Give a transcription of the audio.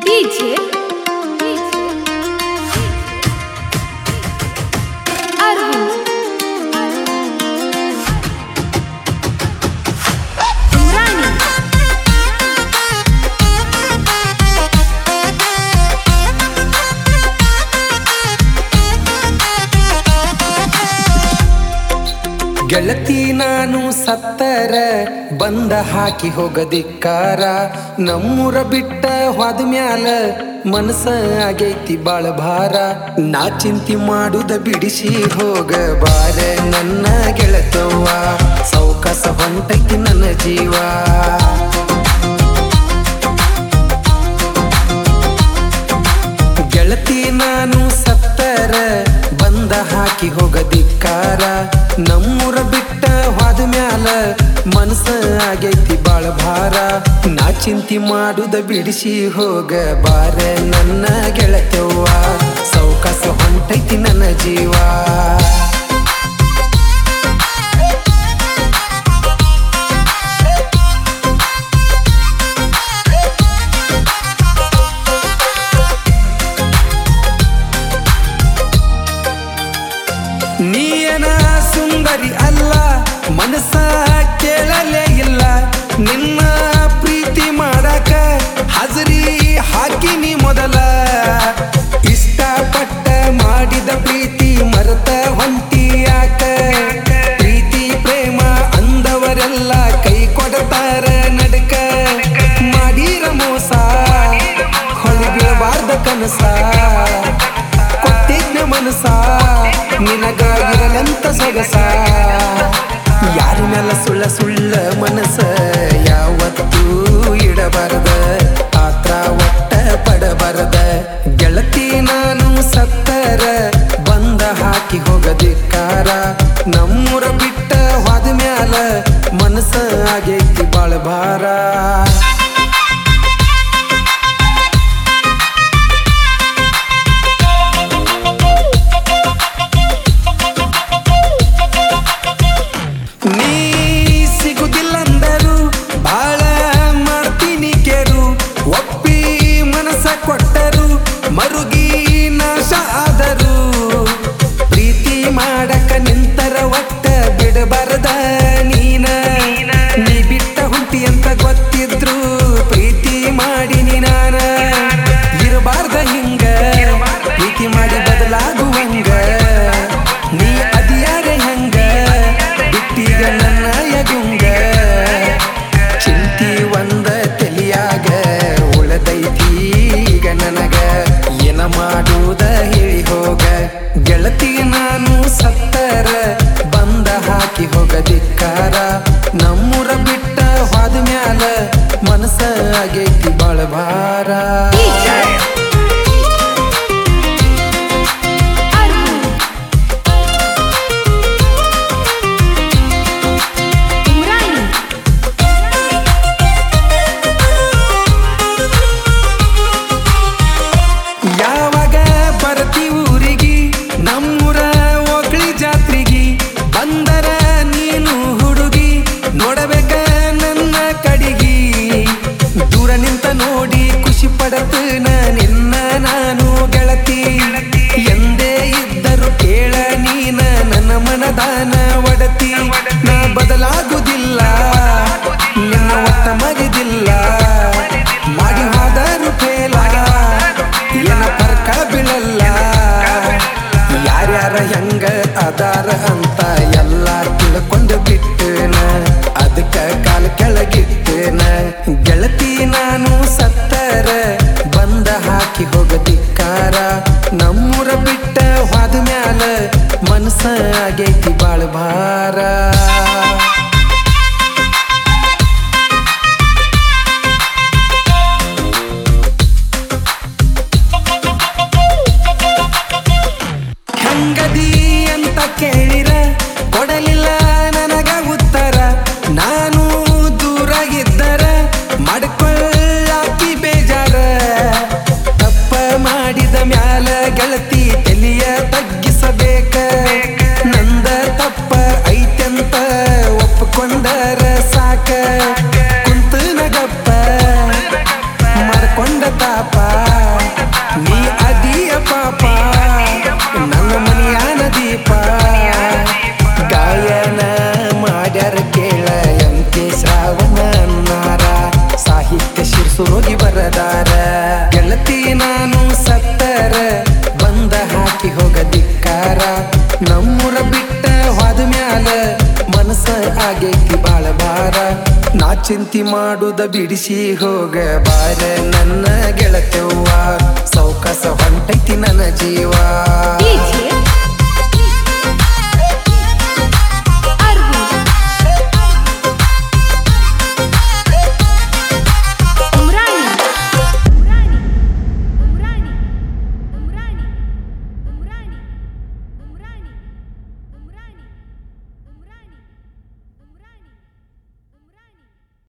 DJ Arvind Imrani ಗೆಳತಿ ನಾನು ಸತ್ತರ ಬಂದ ಹಾಕಿ ಹೋಗದಿಕ್ಕಾರ ನಮ್ಮೂರ ಬಿಟ್ಟ ಹೋದ ಮ್ಯಾಲ ಮನಸ್ಸ ಆಗೈತಿ ಬಾಳ ಭಾರ ನಾ ಚಿಂತಿ ಮಾಡುದ ಬಿಡಿಸಿ ಹೋಗ ಬಾರ ನನ್ನ ಗೆಳತವ್ವ ಸೌಕಸ ಹೊಂಟೈತಿ ನನ್ನ ಜೀವ ಗೆಳತಿ ನಾನು ಸತ್ತರ ಬಂದ ಹಾಕಿ ಹೋಗದಿಕ್ಕಾರ ನಮ್ಮೂರ ಬಿಟ್ಟ ಹೋದ ಮ್ಯಾಲ ಮನಸ್ಸ ಆಗೈತಿ ಬಾಳ ಭಾರ ನಾ ಚಿಂತಿ ಮಾಡುದ ಬಿಡಿಸಿ ಹೋಗ ಬಾರ ನನ್ನ ಗೆಳತವ್ವ ಸೌಕಾಸ ಹೊಂಟೈತಿ ನನ್ನ ಜೀವ ನೀಯನ ಸುಂದರಿ ಅಲ್ಲ ಮನಸ್ಸ ಕೇಳಲೇ ಇಲ್ಲ ನಿನ್ನ ಪ್ರೀತಿ ಮಾಡಕ ಹಜರಿ ಹಾಕಿನಿ ಮೊದಲ ಇಷ್ಟಪಟ್ಟ ಮಾಡಿದ ಪ್ರೀತಿ ಮರೆತ ಹೊಂಟಿಯಾಕ ಪ್ರೀತಿ ಪ್ರೇಮ ಅಂದವರೆಲ್ಲ ಕೈ ಕೊಡತಾರ ನಡಕ ಮಾಡೀರ ಮೋಸ ಹೊಳಿ ಬೀಳಬಾರ್ದ ಕನಸ ಕೊಟ್ಟಿದ್ನ ಮನಸ ನಿನಗ ಇರಲಂತ ಸೊಗಸ ಯಾರ ಮೇಲೆ ಸುಳ್ಳ ಸುಳ್ಳ ಮನಸ್ಸ ಯಾವತ್ತೂ ಇಡಬಾರದ ಆತ್ರ ಒಟ್ಟ ಪಡಬಾರದ ಗೆಳತಿ ನಾನು ಸತ್ತರ ಬಂದ ಹಾಕಿ ಹೋಗದಿಕ್ಕಾರ ನಮ್ಮೂರ ಬಿಟ್ಟ ಹೋದ ಮ್ಯಾಲ ಮನಸ್ಸ ಆಗೈತಿ ಬಾಳ ಭಾರ ನೀ ಸಿಗುದಿಲ್ಲಂದರು ಬಾಳ ಮಾಡ್ತೀನಿ ಕೆರು ಒಪ್ಪಿ ಮನಸ್ಸ ಕೊಟ್ಟರು ಮರುಗಿ ನಾಶ ಆದರು ಪ್ರೀತಿ ಮಾಡಕ ನಿಂತರ ಒಟ್ಟ ಬಿಡಬಾರದ ನೀನ ನೀ ಬಿಟ್ಟ ಹುಂಟಿ ಅಂತ ಗೊತ್ತಿದ್ರು ಪ್ರೀತಿ ಮಾಡಿನಿ ನಾನ ಇರಬಾರ್ದ ಹಿಂಗ ಪ್ರೀತಿ ಮಾಡಿ ಬದಲಾಗುವಂಗ ನೀ ಅದಿಯಾರೆ ಹಂಗ ಬಿಟ್ಟೀಗ ನನ್ನ ಯಗುಂಗ ಚಿಂತಿ ಒಂದ ತಲಿಯಾಗ ಉಳದೈತಿ ಈಗ ನನಗ ಏನ ಮಾಡುವುದ ಹೇಳಿ ಹೋಗ ಗೆಳತಿ ನಾನು ಸತ್ತರ ಬಂದ ಹಾಕಿ ಹೋಗದಿಕ್ಕಾರ ನಮ್ಮೂರ ಬಿಟ್ಟ ಹೋದ ಮ್ಯಾಲ ಮನಸ್ಸ ಆಗೈತಿ ಬಾಳ ಭಾರ DJ Arvind Imrani ಯಾವಾಗ ಬರ್ತಿ ಊರಿಗಿ ನಮ್ಮೂರ ಒಗ್ಳಿ ಜಾತ್ರಿಗಿ ಬಂದರ ನೀನು ಹುಡುಗಿ ನೋಡಬೇಕ ನನ್ನ ಕಡಿಗಿ ದೂರ ನಿಂತ ನೋಡಿ ಖುಷಿ ಪಡತನ ನಿನ್ನ ನಾನು ಗೆಳತಿ ಎಂದೇ ಇದ್ದರು ಕೇಳ ನೀನ ನನ್ನ ಮನದಾನ ಒಡತಿ ನಾ ಬದಲಾಗುವುದಿಲ್ಲ ನಿನ್ನ ಒತ್ತ ಮರಿದಿಲ್ಲ ಮಾಡಿ ಹೋದರು ಫೇಲ ಏನ ಪರ್ಕ ಬೀಳಲ್ಲ ಯಾರ್ಯಾರ ಹೆಂಗ ಅದಾರ ಅಂತ ಎಲ್ಲ ತಿಳ್ಕೊಂಡು ಬಿಟ್ಟನ ಅದಕ್ಕ ಕಾಲ ಕೆಳಗಿಟ್ಟನ ಗೆಳತಿ ನಾನು ಸತ್ತರ ಬಂದ ಹಾಕಿ ಹೋಗದಿಕ್ಕಾರ ನಮ್ಮೂರ ಬಿಟ್ಟ ಹೋದ ಮ್ಯಾಲ ಮನಸ್ಸ ಆಗೈತಿ ಬಾಳ ಭಾರ ಹೆಂಗದಿ ಅಂತ ಕೇಳಿರ ಕೊಂಡ ತಾಪ ನೀ ಅದೀಯ ಪಾಪ ನನ್ನ ಮನೆಯಾನ ದೀಪ ಗಾಯನ ಮಾಡ್ಯಾರ ಕೇಳ ಎಂ ಕೆ ಶ್ರಾವಣ ಅನ್ನಾರ ಸಾಹಿತ್ಯ ಶಿರ್ಸುರೋಗಿ ಬರದಾರ ಗೆಳತಿ ನಾನು ಸತ್ತರ ಬಂದ ಹಾಕಿ ಹೋಗ ಧಿಕ್ಕಾರ ನಮ್ಮೂರ ಬಿಟ್ಟ ಹೋದ ಮ್ಯಾಲ ಮನಸ್ಸ ಆಗೇಕಿ ಬಾಳ ಬಾರ ನಾ ಚಿಂತಿ ಮಾಡುದ ಬಿಡಿಸಿ ಹೋಗ ಬಾರ ನನ್ನ ಗೆಳತೆವ್ವ ಸೌಕಸ ಹೊಂಟೈತಿ ನನ್ನ ಜೀವ DJ